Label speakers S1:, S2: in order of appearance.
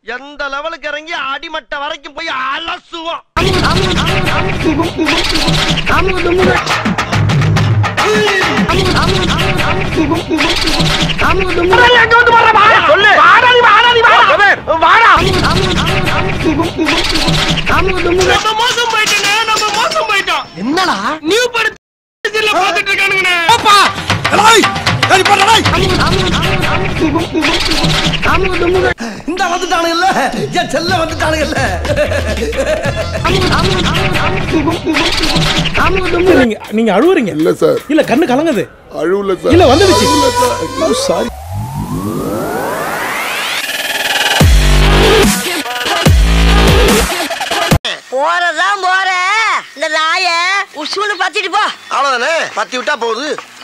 S1: எந்த லெவலுக்கு இறங்கி அடிமட்ட வரைக்கும் போய் அலசுவோம் சொல்லு நம்ம மோசம் போயிட்டோங்க நம்ம மோசம் போயிட்டோம்
S2: என்னடா
S1: நியூ படத்துல பாத்துட்டு இருக்கானுங்கண்ணே
S2: இந்த வந்துட்டானுங்கல்ல என் செல்ல வந்துட்டானுங்கல்ல
S3: நீங்க நீங்க அழுவுறீங்க
S4: இல்ல சார்
S3: இல்ல கண்ணு கலங்குது
S4: அழுவல சார்
S3: இல்ல வந்துடுச்சு சாரி
S5: போறதான் போற இந்த நாய உசுன்னு பத்திட்டு போ
S1: அவ்வளவுதானே பத்தி விட்டா போகுது